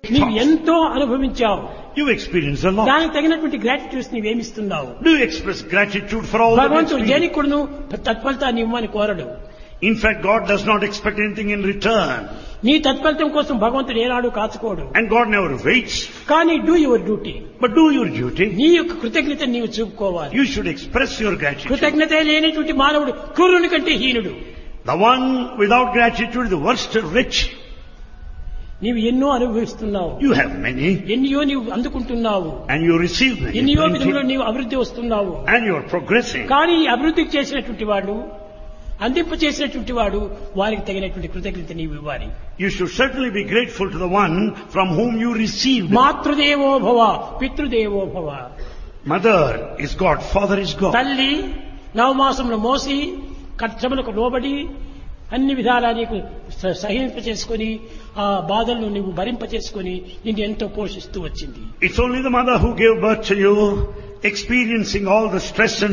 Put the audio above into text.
నీవు thoughts. ఎంతో అనుభవించావు You experience a lot. దానికి తగినటువంటి గ్రాటిట్యూడ్స్ నీవేమిస్తున్నావు Do you express gratitude for all that భగవంతుడు experience? దేనికి కూడాను తత్ఫలితాన్ని ఇవ్వమని కోరడు In fact, God does not expect anything in return. నీ తత్ఫలితం కోసం భగవంతుడు ఏనాడు కాచుకోడు And God never waits. కానీ do your duty But do your duty. నీ యొక్క కృతజ్ఞత నీవు చూపుకోవాలి You should express your gratitude. కృతజ్ఞత లేనిటువంటి మానవుడు క్రూరుని కంటే హీనుడు The one without gratitude is the worst rich. నీవు ఎన్నో అనుభవిస్తున్నావు You have many ఎన్నో నీవు అందుకుంటున్నావు and you receive many. ఎన్నో plenty, విధంలో నీవు అభివృద్ధి వస్తున్నావు And you are progressing. కానీ ఈ అభివృద్ధి చేసినటువంటి వాడు అందింప చేసినటువంటి వాడు వారికి తగినటువంటి కృతజ్ఞత నీవు ఇవ్వాలి You should certainly be grateful to the one from whom you received. మాతృదేవో భవ పితృదేవో భవ Mother is God, father is God. తల్లి నవమాసములు మోసి కష్టములకు లోబడి అన్ని విధాలా నీకు స- సహింప చేసుకొని ఆ బాధలను నీవు భరింప చేసుకొని నిన్ను ఎంతో పోషిస్తూ వచ్చింది It's only the mother who gave birth to you, experiencing all the stress and